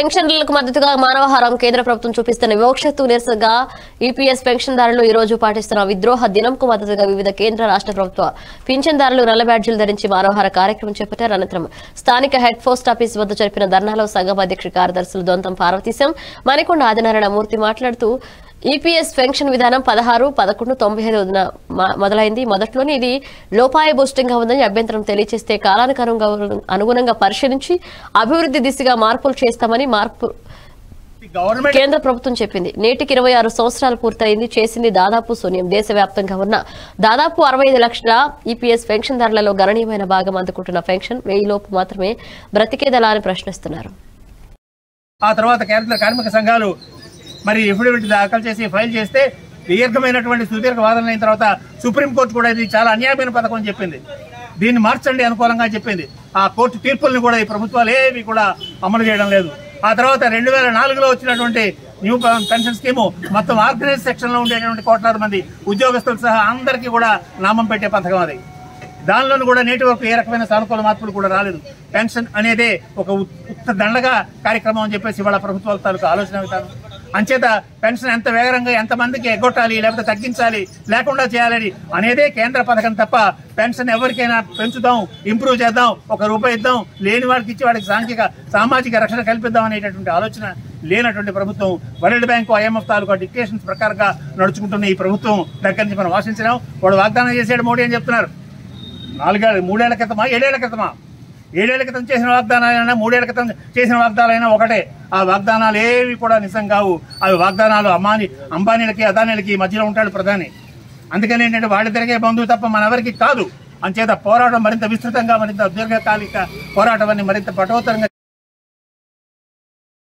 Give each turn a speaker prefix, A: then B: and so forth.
A: పెన్షన్లకు మద్దతుగా మానవహారం కేంద్ర ప్రభుత్వం చూపిస్తున్న వివక్షతకు నిరసనగా ఈపీఎస్ పెన్షన్దారులు ఈ రోజు పాటిస్తున్న విద్రోహ దినంకు మద్దతుగా వివిధ కేంద్ర రాష్ట్ర ప్రభుత్వ పింఛన్దారులు నల్ల బ్యాడ్జీలు ధరించి మానవహార కార్యక్రమం చేపట్టారు అనంతరం స్థానిక హెడ్ పోస్ట్ ఆఫీస్ వద్ద జరిపిన ధర్నాలో సంఘం అధ్యక్ష కార్యదర్శులు దొంతం పార్వతీశం మణికొండ ఆదినారాయణ మూర్తి మాట్లాడుతూ ఈపీఎస్ పెన్షన్ విధానం పదహారు పదకొండు తొంభై ఐదు మొదలైంది మొదట్లోనే ఇది లోపాయభూష్టంగా ఉందని అభ్యంతరం తెలియజేస్తే కాలానికి అనుగుణంగా- అనుగుణంగా పరిశీలించి అభివృద్ధి దిశగా మార్పులు చేస్తామని మార్పు
B: గవర్నమెంట్
A: కేంద్ర ప్రభుత్వం చెప్పింది నేటికి ఇరవై ఆరు సంవత్సరాలు పూర్తయింది చేసింది దాదాపు శూన్యం దేశవ్యాప్తంగా ఉన్న దాదాపు అరవై ఐదు లక్షల ఈపీఎస్ పెన్షన్దారులలో గణనీయమైన భాగం అందుకుంటున్న పెన్షన్ వెయ్యి లోపు మాత్రమే బ్రతికేదలా అని ప్రశ్నిస్తున్నారు
B: ఆ తర్వాత కేంద్ర కార్మిక సంఘాలు మరి ఎఫిడవిట్ దాఖలు చేసి ఫైల్ చేస్తే దీర్ఘమైనటువంటి సుదీర్ఘ వాదనలు అయిన తర్వాత సుప్రీంకోర్టు కూడా ఇది చాలా అన్యాయమైన పథకం అని చెప్పింది దీన్ని మార్చండి అనుకూలంగా చెప్పింది ఆ కోర్టు తీర్పుల్ని కూడా ఈ ప్రభుత్వాలు ఏవి కూడా అమలు చేయడం లేదు ఆ తర్వాత రెండు వేల నాలుగులో వచ్చినటువంటి న్యూ పెన్షన్ స్కీము మొత్తం ఆర్గనైజ్ సెక్షన్ లో ఉండేటువంటి కోట్లాది మంది ఉద్యోగస్తులు సహా అందరికీ కూడా నామం పెట్టే పథకం అది దానిలోనూ కూడా నేటి వరకు ఏ రకమైన సానుకూల మార్పులు కూడా రాలేదు పెన్షన్ అనేదే ఒక ఉత్- ఉత్త దండగా కార్యక్రమం అని చెప్పేసి ఇవాళ ప్రభుత్వాల తాలూకు ఆలోచన విధానం అంచేత పెన్షన్ ఎంత వేగంగా ఎంత మందికి ఎగ్గొట్టాలి లేకపోతే తగ్గించాలి లేకుండా చేయాలని అనేదే కేంద్ర పథకం తప్ప పెన్షన్ ఎవరికైనా పెంచుదాం ఇంప్రూవ్ చేద్దాం ఒక రూపాయి ఇద్దాం లేని వాడికి ఇచ్చి వాడికి సాంఘిక సామాజిక రక్షణ కల్పిద్దాం అనేటటువంటి ఆలోచన లేనటువంటి ప్రభుత్వం వరల్డ్ బ్యాంక్ ఐఎంఎఫ్ తాలూకా డిక్టేషన్స్ ప్రకారంగా నడుచుకుంటున్న ఈ ప్రభుత్వం దగ్గర నుంచి మనం ఆశించినాం వాడు వాగ్దానం చేసాడు మోడీ అని చెప్తున్నారు నాలుగేళ్ళ మూడేళ్ల క్రితమా ఏడేళ్ల క్రితమా ఏడేళ్ల క్రితం చేసిన వాగ్దానాలైనా మూడేళ్ల క్రితం చేసిన వాగ్దానాలైనా ఒకటే ఆ వాగ్దానాలు ఏవి కూడా నిజం కావు అవి వాగ్దానాలు అమ్మాని అంబానీలకి అదానీలకి మధ్యలో ఉంటాడు ప్రధాని అందుకని ఏంటంటే వాడి తిరిగే బంధువు తప్ప మనెవరికి కాదు అంచేత పోరాటం మరింత విస్తృతంగా మరింత దీర్ఘకాలిక పోరాటం అని మరింత పటోత్తరంగా